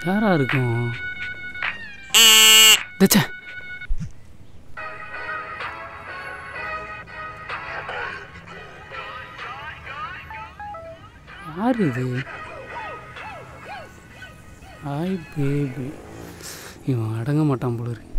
யாரா இருக்கும் தச்சா யார் இது ஹாய் பேபி இவன் அடங்க மாட்டான் போல இருக்கு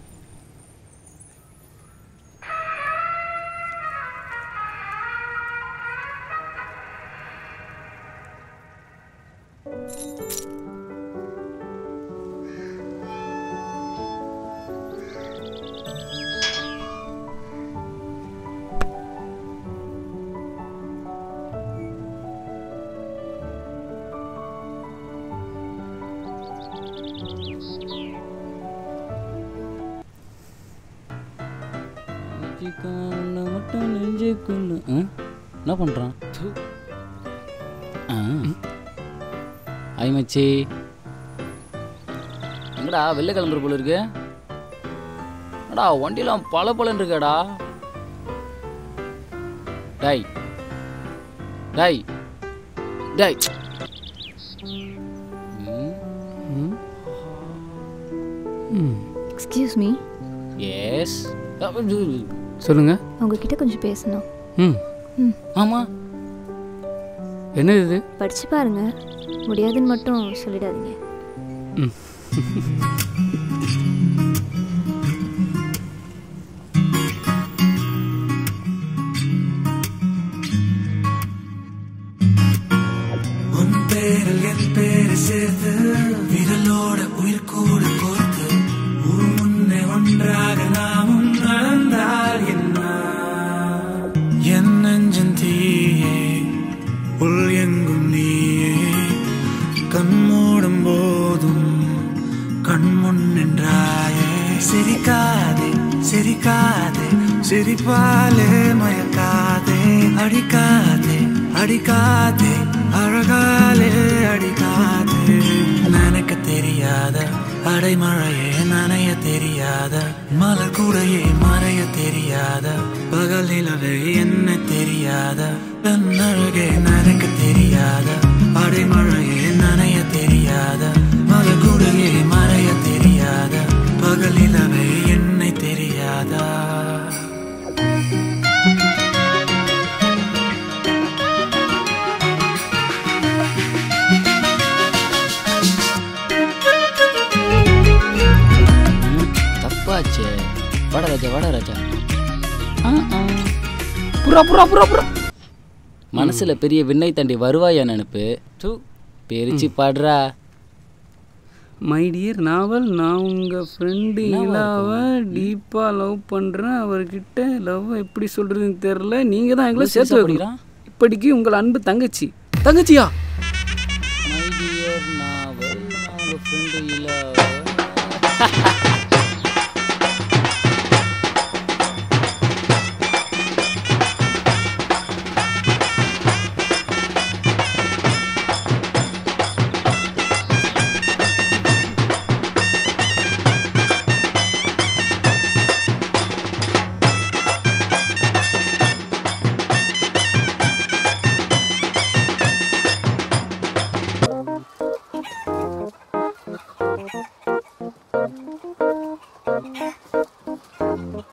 நெஞ்சுக்குள்ள மட்டும் நெஞ்சுக்குள்ள ஆ? என்ன பண்ணுறான் ஐ மச்சி எங்கடா வெளில கிளம்புற போல இருக்கு அடா வண்டிலாம் பல பலன் இருக்கடா டை டை டை எக்ஸ்கியூஸ் மீ எஸ் சொல்லுங்க உங்ககிட்ட கொஞ்சம் பேசணும் ம் ம் ஆமாம் என்னது இது படிச்சு பாருங்க முடியாதுன்னு மட்டும் சொல்லிடாதீங்க ம் உன் பேரில் என் பேரை சேர்த்து விரலோட உயிர் கூட கோர்த்து உன் முன்னே ஒன்றாக நாமும் நடந்தால் என்ன என் நெஞ்சன் தீயே உள் எங்கும் நீயே கண் மூடும் போதும் கண் முன் நின்றாயே சிரிக்காதே சிரிக்காதே சிரிப்பாலே மயக்காதே அடிக்காதே அடிக்காதே அழகாலே அடிக்காதே நினைக்க தெரியாத அடைமழையே நனைய தெரியாத மலர் கூடையே மறைய தெரியாத பகல் நிலவே என்ன தெரியாத தன் அழகே நினைக்க தெரியாத அடைமழையே நனைய தெரியாத மலர் கூடையே மறைய தெரியாத பகல் நிலவே என்னை தெரியாதா தப்பாச்சே வாடா ராஜா வாடா ராஜா ஆ, ஆ. புறா புறா புறா புறா மனசுல பெரிய விண்ணை தாண்டி வருவாயா நினைப்பு தூ பெரிச்சு பாடுறா மை டியர் நாவல் நான் உங்கள் ஃப்ரெண்டு இலாவை டீப்பாக லவ் பண்ணுறேன் அவர்கிட்ட லவ் எப்படி சொல்கிறதுன்னு தெரில நீங்கள் தான் எங்களை இவ்வளவு சேர்த்து serious ஆ வைக்கணும் இப்படிக்கு உங்கள் அன்பு தங்கச்சி தங்கச்சியா மை டியர் நாவல் நாங்கள் ஃப்ரெண்டு இல்லை